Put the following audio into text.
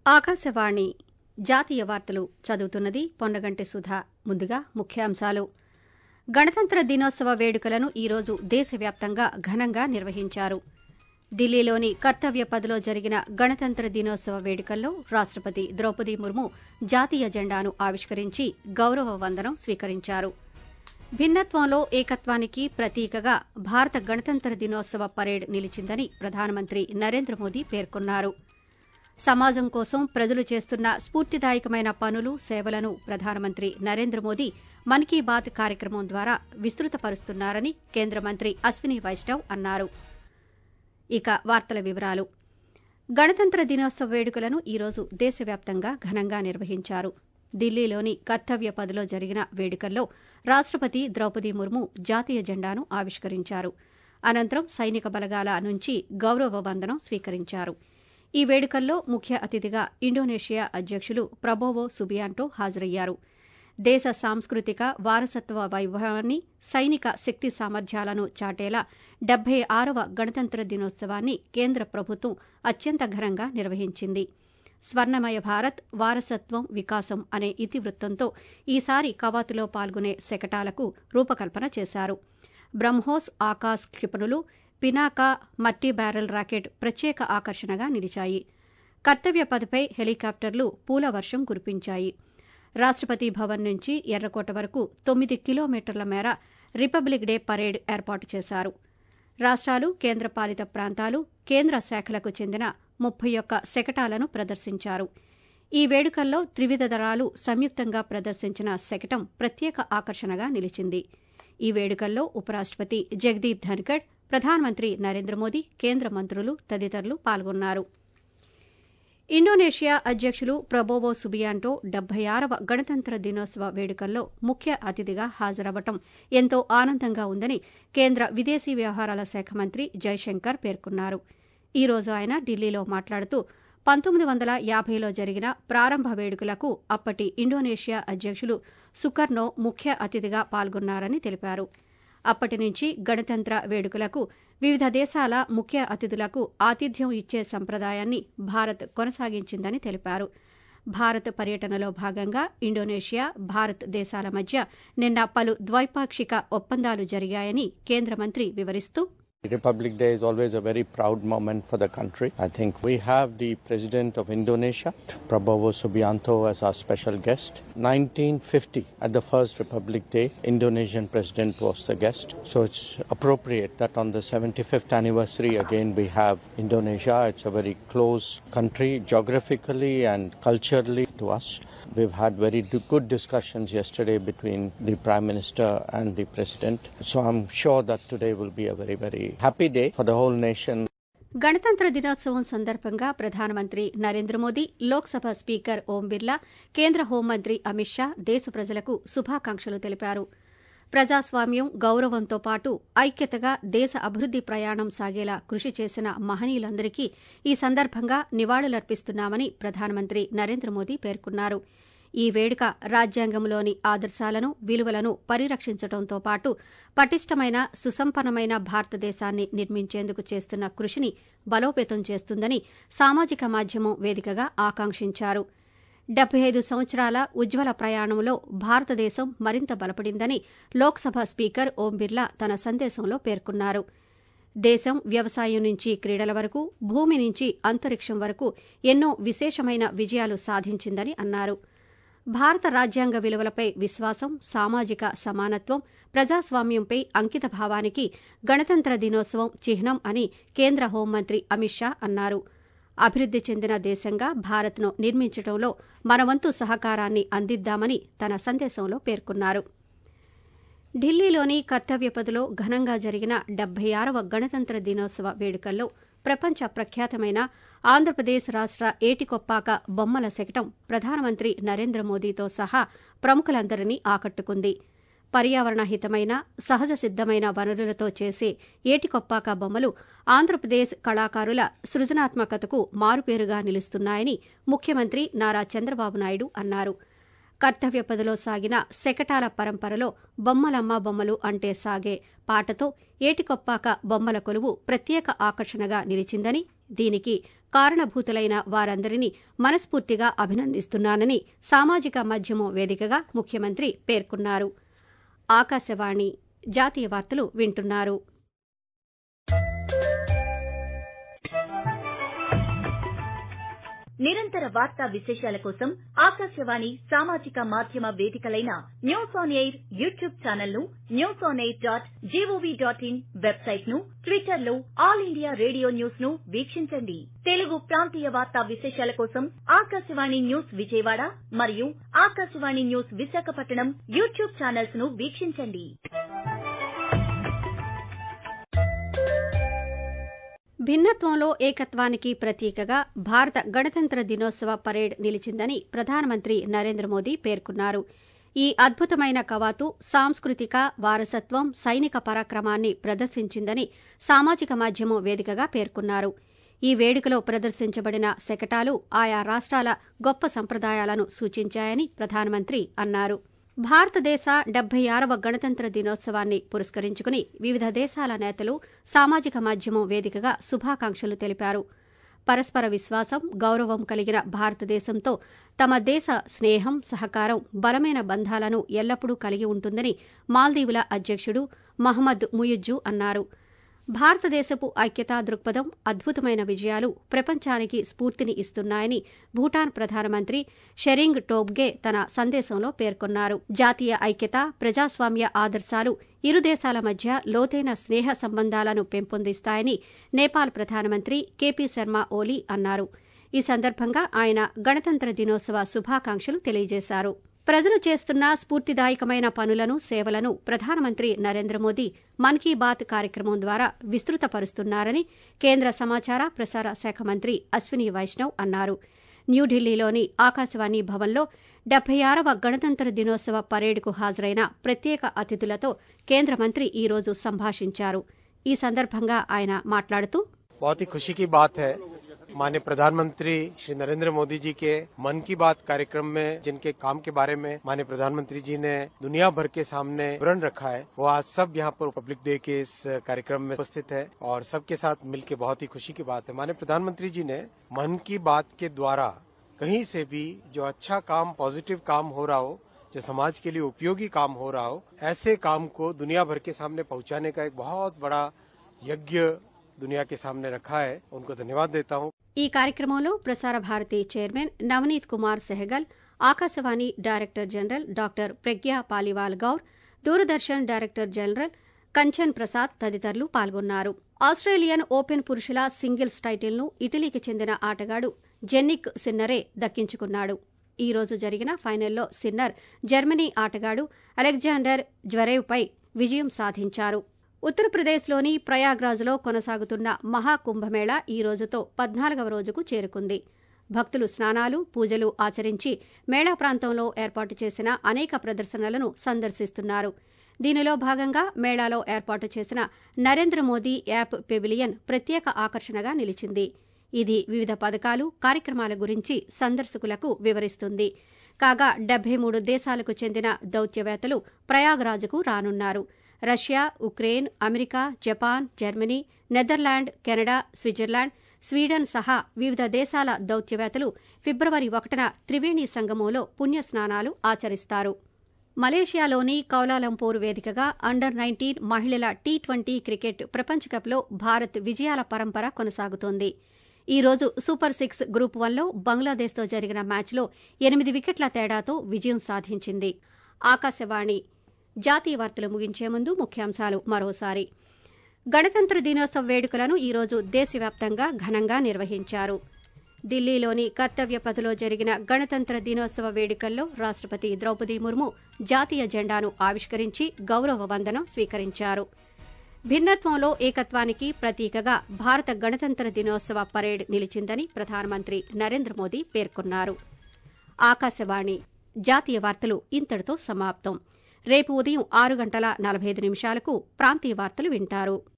ఆకాశవాణి జాతీయ వార్తలు చదువుతున్నది పొన్నగంటి సుధా ముందుగా ముఖ్యాంశాలు గణతంత్ర దినోత్సవ వేడుకలను ఈరోజు దేశవ్యాప్తంగా ఘనంగా నిర్వహించారు ఢిల్లీలోని కర్తవ్య పథ్లో జరిగిన గణతంత్ర దినోత్సవ వేడుకల్లో రాష్టపతి ద్రౌపది ముర్ము జాతీయ జెండాను ఆవిష్కరించి గౌరవ వందనం స్వీకరించారు భిన్నత్వంలో ఏకత్వానికి ప్రతీకగా భారత గణతంత్ర దినోత్సవ పరేడ్ నిలిచిందని ప్రధానమంత్రి నరేంద్ర మోదీ పేర్కొన్నారు సమాజం కోసం ప్రజలు చేస్తున్న స్ఫూర్తిదాయకమైన పనులు సేవలను ప్రధానమంత్రి నరేంద్ర మోదీ మన్ కీ బాత్ కార్యక్రమం ద్వారా విస్తృతపరుస్తున్నారని కేంద్ర మంత్రి అశ్విని వైష్ణవ్ అన్నారు ఇక వార్తల వివరాలు గణతంత్ర దినోత్సవ వేడుకలను ఈరోజు దేశవ్యాప్తంగా ఘనంగా నిర్వహించారు ఢిల్లీలోని కర్తవ్య పథ్లో జరిగిన వేడుకల్లో రాష్టపతి ద్రౌపది ముర్ము జాతీయ జెండాను ఆవిష్కరించారు అనంతరం సైనిక బలగాల నుంచి గౌరవ వందనం స్వీకరించారు ఈ వేడుకల్లో ముఖ్య అతిథిగా ఇండోనేషియా అధ్యకులు ప్రబోవో సుబియాంటో హాజరయ్యారు దేశ సాంస్కృతిక వారసత్వ వైభవాన్ని సైనిక శక్తి సామర్థ్యాలను చాటేలా డెబ్బై ఆరవ గణతంత్ర దినోత్సవాన్ని కేంద్ర ప్రభుత్వం అత్యంత ఘనంగా నిర్వహించింది స్వర్ణమయ భారత్ వారసత్వం వికాసం అనే ఇతివృత్తంతో ఈసారి కవాతులో పాల్గొనే శకటాలకు రూపకల్పన చేశారు బ్రహ్మోస్ ఆకాశ్ క్షిపణులు పినాకా మట్టి బ్యారెల్ రాకెట్ ప్రత్యేక ఆకర్షణగా నిలిచాయి కర్తవ్య పథపై హెలికాప్టర్లు పూల వర్షం కురిపించాయి రాష్టపతి భవన్ నుంచి ఎర్రకోట వరకు తొమ్మిది కిలోమీటర్ల మేర రిపబ్లిక్ డే పరేడ్ ఏర్పాటు చేశారు రాష్ట్రాలు కేంద్రపాలిత ప్రాంతాలు కేంద్ర శాఖలకు చెందిన ముప్పై ఒక్క శకటాలను ప్రదర్శించారు ఈ వేడుకల్లో త్రివిధ దళాలు సంయుక్తంగా ప్రదర్శించిన శకటం ప్రత్యేక ఆకర్షణగా నిలిచింది ఈ వేడుకల్లో ఉపరాష్టపతి జగదీప్ ధన్కడ్ ప్రధానమంత్రి నరేంద్ర మోదీ కేంద్ర మంత్రులు తదితరులు పాల్గొన్నారు ఇండోనేషియా అధ్యకులు ప్రబోవో సుబియాంటో డెబ్బై ఆరవ గణతంత్ర దినోత్సవ వేడుకల్లో ముఖ్య అతిథిగా హాజరవ్వటం ఎంతో ఆనందంగా ఉందని కేంద్ర విదేశీ వ్యవహారాల శాఖ మంత్రి జైశంకర్ పేర్కొన్నారు ఈ రోజు ఆయన ఢిల్లీలో మాట్లాడుతూ పంతొమ్మిది వందల యాభైలో జరిగిన ప్రారంభ వేడుకలకు అప్పటి ఇండోనేషియా అధ్యకులు సుకర్నో ముఖ్య అతిథిగా పాల్గొన్నారని తెలిపారు అప్పటి నుంచి గణతంత్ర వేడుకలకు వివిధ దేశాల ముఖ్య అతిథులకు ఆతిథ్యం ఇచ్చే సంప్రదాయాన్ని భారత్ కొనసాగించిందని తెలిపారు భారత్ పర్యటనలో భాగంగా ఇండోనేషియా భారత్ దేశాల మధ్య నిన్న పలు ద్వైపాక్షిక ఒప్పందాలు జరిగాయని కేంద్ర మంత్రి వివరిస్తూ Republic Day is always a very proud moment for the country. I think we have the President of Indonesia, Prabowo Subianto, as our special guest. 1950, at the first Republic Day, Indonesian President was the guest. So it's appropriate that on the 75th anniversary, again, we have Indonesia. It's a very close country geographically and culturally to us. We've had very good discussions yesterday between the Prime Minister and the President. So I'm sure that today will be a very, very happy day for the whole nation. గణతంత్ర దినోత్సవం సందర్భంగా ప్రధానమంత్రి Narendra Modi Lok Sabha speaker Om Birla కేంద్ర హోంమంత్రి అమిత్ షా దేశ ప్రజలకు శుభాకాంక్షలు తెలిపారు ప్రజాస్వామ్యం గౌరవంతో పాటు ఐక్యతగా దేశ అభివృద్ది ప్రయాణం సాగేలా కృషి చేసిన మహనీయులందరికీ ఈ సందర్భంగా నివాళులర్పిస్తున్నామని ప్రధానమంత్రి నరేంద్ర మోదీ పేర్కొన్నారు ఈ వేడుక రాజ్యాంగంలోని ఆదర్శాలను విలువలను పరిరక్షించడంతో పాటు పటిష్టమైన సుసంపన్నమైన భారతదేశాన్ని నిర్మించేందుకు చేస్తున్న కృషిని బలోపేతం చేస్తుందని సామాజిక మాధ్యమం వేదికగా ఆకాంక్షించారు డెబ్బై ఐదు సంవత్సరాల ఉజ్వల ప్రయాణంలో భారతదేశం మరింత బలపడిందని లోక్సభ స్పీకర్ ఓం బిర్లా తన సందేశంలో పేర్కొన్నారు దేశం వ్యవసాయం నుంచి క్రీడల వరకు భూమి నుంచి అంతరిక్షం వరకు ఎన్నో విశేషమైన విజయాలు సాధించిందని అన్నారు భారత రాజ్యాంగ విలువలపై విశ్వాసం సామాజిక సమానత్వం ప్రజాస్వామ్యంపై అంకిత భావానికి గణతంత్ర దినోత్సవం చిహ్నం అని కేంద్ర హోంమంత్రి అమిత్ షా అన్నారు అభివృద్ది చెందిన దేశంగా భారత్ను నిర్మించడంలో మనవంతు సహకారాన్ని అందిద్దామని తన సందేశంలో పేర్కొన్నారు ఢిల్లీలోని కర్తవ్యపథలో ఘనంగా జరిగిన డెబ్బై ఆరవ గణతంత్ర దినోత్సవ వేడుకల్లో ప్రపంచ ప్రఖ్యాతమైన ఆంధ్రప్రదేశ్ రాష్ట ఏటికొప్పాక బొమ్మల శకటం ప్రధానమంత్రి నరేంద్ర మోదీతో సహా ప్రముఖులందరినీ ఆకట్టుకుంది పర్యావరణ హితమైన సహజ సిద్దమైన వనరులతో చేసే ఏటికొప్పాక బొమ్మలు ఆంధ్రప్రదేశ్ కళాకారుల సృజనాత్మకతకు మారుపేరుగా నిలుస్తున్నాయని ముఖ్యమంత్రి నారా చంద్రబాబు నాయుడు అన్నారు కర్తవ్య పదిలో సాగిన శకటాల పరంపరలో బొమ్మలమ్మ బొమ్మలు అంటే సాగే పాటతో ఏటికొప్పాక బొమ్మల కొలువు ప్రత్యేక ఆకర్షణగా నిలిచిందని దీనికి కారణభూతులైన వారందరినీ మనస్ఫూర్తిగా అభినందిస్తున్నానని సామాజిక మాధ్యమం వేదికగా ముఖ్యమంత్రి పేర్కొన్నారు ఆకాశవాణి జాతీయ వార్తలు వింటున్నారు నిరంతర వార్తా విశేషాల కోసం ఆకాశవాణి సామాజిక మాధ్యమ వేదికలైన news on air YouTube channel ను news on air dot gov dot in website ను ట్విట్టర్ లో ఆల్ ఇండియా రేడియో న్యూస్ ను వీక్షించండి తెలుగు ప్రాంతీయ వార్తా విశేషాల కోసం ఆకాశవాణి న్యూస్ విజయవాడ మరియు Akashvani news Visakhapatnam YouTube channels ను వీక్షించండి భిన్నత్వంలో ఏకత్వానికి ప్రతీకగా భారత గణతంత్ర దినోత్సవ పరేడ్ నిలిచిందని ప్రధానమంత్రి నరేంద్ర మోదీ పేర్కొన్నారు ఈ అద్భుతమైన కవాతు సాంస్కృతిక వారసత్వం సైనిక పరాక్రమాన్ని ప్రదర్శించిందని సామాజిక మాధ్యమం వేదికగా పేర్కొన్నారు ఈ వేడుకలో ప్రదర్శించబడిన శకటాలు ఆయా రాష్ట్రాల గొప్ప సంప్రదాయాలను సూచించాయని ప్రధానమంత్రి అన్నారు భారతదేశ డెబ్బై ఆరవ గణతంత్ర దినోత్సవాన్ని పురస్కరించుకుని వివిధ దేశాల నేతలు సామాజిక మాధ్యమం వేదికగా శుభాకాంక్షలు తెలిపారు పరస్పర విశ్వాసం గౌరవం కలిగిన భారతదేశంతో తమ దేశ స్నేహం సహకారం బలమైన బంధాలను ఎల్లప్పుడూ కలిగి ఉంటుందని మాల్దీవుల అధ్యక్షుడు మహమ్మద్ ముయుజ్జు అన్నారు భారతదేశపు ఐక్యతా దృక్పథం అద్భుతమైన విజయాలు ప్రపంచానికి స్ఫూర్తిని ఇస్తున్నాయని భూటాన్ ప్రధానమంత్రి షెరింగ్ టోబ్గే తన సందేశంలో పేర్కొన్నారు జాతీయ ఐక్యత ప్రజాస్వామ్య ఆదర్శాలు ఇరు దేశాల మధ్య లోతైన స్నేహ సంబంధాలను పెంపొందిస్తాయని నేపాల్ ప్రధానమంత్రి కేపీ శర్మ ఓలీ అన్నారు ఈ సందర్భంగా ఆయన గణతంత్ర దినోత్సవ శుభాకాంక్షలు తెలియజేశారు ప్రజలు చేస్తున్న స్ఫూర్తిదాయకమైన పనులను సేవలను ప్రధానమంత్రి నరేంద్ర మోదీ మన్ కీ బాత్ కార్యక్రమం ద్వారా విస్తృతపరుస్తున్నారని కేంద్ర సమాచార ప్రసార శాఖ మంత్రి అశ్విని వైష్ణవ్ అన్నారు న్యూఢిల్లీలోని ఆకాశవాణి భవన్లో డెబ్బై ఆరవ గణతంత్ర దినోత్సవ పరేడ్కు హాజరైన ప్రత్యేక అతిథులతో కేంద్ర మంత్రి ఈ రోజు సంభాషించారు ఈ సందర్భంగా ఆయన మాట్లాడుతూ बहुत ही खुशी की बात है माननीय प्रधानमंत्री श्री नरेंद्र मोदी जी के मन की बात कार्यक्रम में जिनके काम के बारे में माननीय प्रधानमंत्री जी ने दुनिया भर के सामने विवरण रखा है वो आज सब यहाँ पर रिपब्लिक डे के इस कार्यक्रम में उपस्थित है और सबके साथ मिलकर बहुत ही खुशी की बात है माननीय प्रधानमंत्री जी ने मन की बात के द्वारा कहीं से भी जो अच्छा काम पॉजिटिव काम हो रहा हो जो समाज के लिए उपयोगी काम हो रहा हो ऐसे काम को दुनिया भर के सामने पहुंचाने का एक बहुत बड़ा यज्ञ दुनिया के सामने रखा है उनको धन्यवाद देता हूँ ఈ కార్యక్రమంలో Prasar Bharati chairman Navneet Kumar Sehgal Akashvani director general doctor Pragya Paliwal Gaur Doordarshan director general Kanchan Prasad తదితరులు పాల్గొన్నారు ఆస్ట్రేలియన్ ఓపెన్ పురుషుల సింగిల్స్ టైటిల్ను ఇటలీకి చెందిన ఆటగాడు జెన్నిక్ సిన్నరే దక్కించుకున్నాడు ఈ రోజు జరిగిన ఫైనల్లో సిన్నర్ జర్మనీ ఆటగాడు అలెగ్జాండర్ జ్వరేవ్పై విజయం సాధించారు ఉత్తరప్రదేశ్లోని ప్రయాగ్రాజ్లో కొనసాగుతున్న మహాకుంభమేళా ఈ రోజుతో పద్నాలుగవ రోజుకు చేరుకుంది భక్తులు స్నానాలు పూజలు ఆచరించి మేళా ప్రాంతంలో ఏర్పాటు చేసిన అనేక ప్రదర్శనలను సందర్శిస్తున్నారు దీనిలో భాగంగా మేళాలో ఏర్పాటు చేసిన నరేంద్ర మోదీ యాప్ పెవిలియన్ ప్రత్యేక ఆకర్షణగా నిలిచింది ఇది వివిధ పథకాలు కార్యక్రమాల గురించి సందర్శకులకు వివరిస్తుంది కాగా డెబ్బై మూడు దేశాలకు చెందిన దౌత్యవేత్తలు ప్రయాగ్రాజ్కు రానున్నారు Russia Ukraine America Japan Germany Netherland Canada Switzerland Sweden సహా వివిధ దేశాల దౌత్యవేత్తలు ఫిబ్రవరి ఒకటిన త్రివేణి సంగమంలో పుణ్యస్నానాలు ఆచరిస్తారు మలేషియాలోని కౌలాలంపూర్ వేదికగా అండర్ నైన్టీన్ మహిళల టీ ట్వంటీ క్రికెట్ ప్రపంచ కప్లో భారత్ విజయాల పరంపర కొనసాగుతోంది ఈ రోజు సూపర్ సిక్స్ గ్రూప్ వన్లో బంగ్లాదేశ్తో జరిగిన మ్యాచ్లో ఎనిమిది వికెట్ల తేడాతో విజయం సాధించింది ఆకాశవాణి జాతీయ వార్తలు ముగించే ముందు ముఖ్యాంశాలు మరోసారి గణతంత్ర దినోత్సవ వేడుకలను ఈరోజు దేశవ్యాప్తంగా ఘనంగా నిర్వహించారు ఢిల్లీలోని కర్తవ్య పథలో జరిగిన గణతంత్ర దినోత్సవ వేడుకల్లో రాష్టపతి ద్రౌపది ముర్ము జాతీయ జెండాను ఆవిష్కరించి గౌరవ వందనం స్వీకరించారు భిన్నత్వంలో ఏకత్వానికి ప్రతీకగా భారత గణతంత్ర దినోత్సవ పరేడ్ నిలిచిందని ప్రధానమంత్రి నరేంద్ర మోదీ పేర్కొన్నారు ఆకాశవాణి జాతీయ వార్తలు ఇంతటితో సమాప్తం రేపు ఉదయం ఆరు గంటల నలభై ఐదు నిమిషాలకు ప్రాంతీయ వార్తలు వింటారు